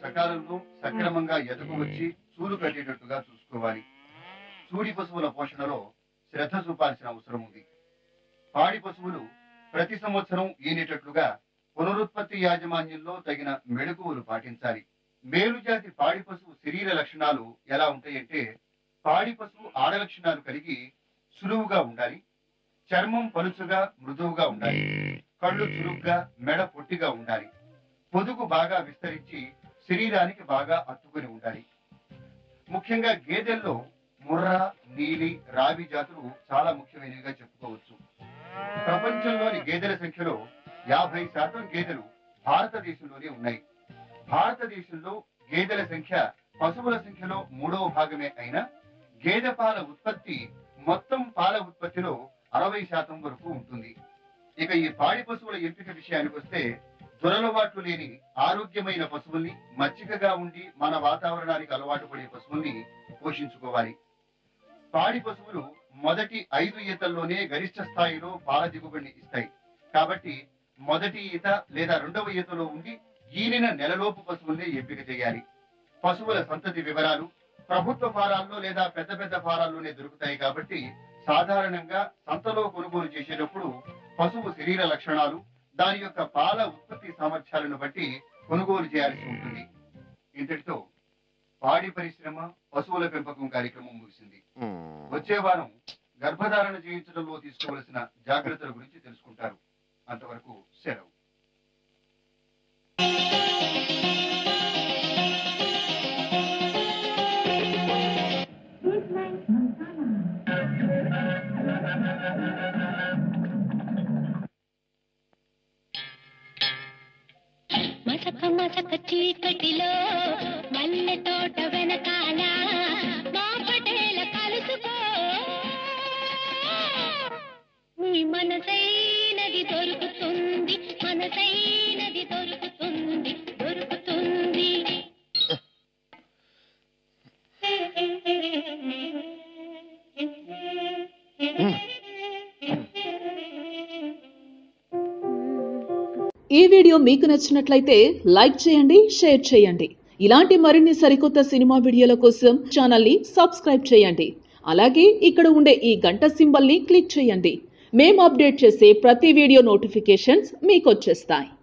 సకాలంలో సక్రమంగా ఎదుగు వచ్చి చూలు కట్టేటట్టుగా చూసుకోవాలి చూడి పశువుల పోషణలో శ్రద్ధ చూపాల్సిన అవసరం ఉంది పాడి పశువులు ప్రతి సంవత్సరం ఈనేటట్లుగా పునరుత్పత్తి యాజమాన్యంలో తగిన మెళకువలు పాటించాలి మేలుజాతి పాడి పశువు శరీర లక్షణాలు ఎలా ఉంటాయంటే పాడి పశువు ఆడ లక్షణాలు కలిగి సులువుగా ఉండాలి చర్మం పలుచుగా మృదువుగా ఉండాలి కళ్ళు చురుగ్గా మెడ పొట్టిగా ఉండాలి పొదుగు బాగా విస్తరించి శరీరానికి బాగా అత్తుకుని ఉండాలి ముఖ్యంగా గేదెల్లో ముర్రా నీలి రావి జాతులు చాలా ముఖ్యమైనవిగా చెప్పుకోవచ్చు ప్రపంచంలోని గేదెల సంఖ్యలో యాభై శాతం గేదెలు భారతదేశంలోనే ఉన్నాయి భారతదేశంలో గేదెల సంఖ్య పశువుల సంఖ్యలో మూడవ భాగమే అయినా గేదె పాల ఉత్పత్తి మొత్తం పాల ఉత్పత్తిలో అరవై శాతం వరకు ఉంటుంది ఇక ఈ పాడి పశువుల ఎంపిక విషయానికి వస్తే దురలవాట్లు లేని ఆరోగ్యమైన పశువుల్ని మచ్చికగా ఉండి మన వాతావరణానికి అలవాటు పడే పశువుల్ని పోషించుకోవాలి పాడి పశువులు మొదటి ఐదు ఈతల్లోనే గరిష్ట స్థాయిలో పాల దిగుబడిని ఇస్తాయి కాబట్టి మొదటి ఈత లేదా రెండవ ఈతలో ఉండి ఈనిన నెలలోపు పశువుల్ని ఎంపిక చేయాలి పశువుల సంతతి వివరాలు ప్రభుత్వ ఫారాల్లో లేదా పెద్ద పెద్ద ఫారాల్లోనే దొరుకుతాయి కాబట్టి సాధారణంగా సంతలో కొనుగోలు చేసేటప్పుడు పశువు శరీర లక్షణాలు దాని యొక్క పాల ఉత్పత్తి సామర్థ్యాలను బట్టి కొనుగోలు చేయాల్సి ఉంటుంది ఇంతటితో పాడి పరిశ్రమ పశువుల పెంపకం కార్యక్రమం ముగిసింది వచ్చే వారం గర్భధారణ చేయించడంలో తీసుకోవలసిన జాగ్రత్తల గురించి తెలుసుకుంటారు అంతవరకు సెలవు మసక మసక చీకటిలో మల్లె తోట వెనకాల మా పటేల కలుసుకో నీ మనసైనది దొరుకుతుంది మనసైనది దొరుకుతుంది దొరుకుతుంది ఈ వీడియో మీకు నచ్చినట్లయితే లైక్ చేయండి షేర్ చేయండి ఇలాంటి మరిన్ని సరికొత్త సినిమా వీడియోల కోసం ఛానల్ని సబ్స్క్రైబ్ చేయండి అలాగే ఇక్కడ ఉండే ఈ గంట సింబల్ని క్లిక్ చేయండి మేము అప్డేట్ చేసే ప్రతి వీడియో నోటిఫికేషన్స్ మీకు వచ్చేస్తాయి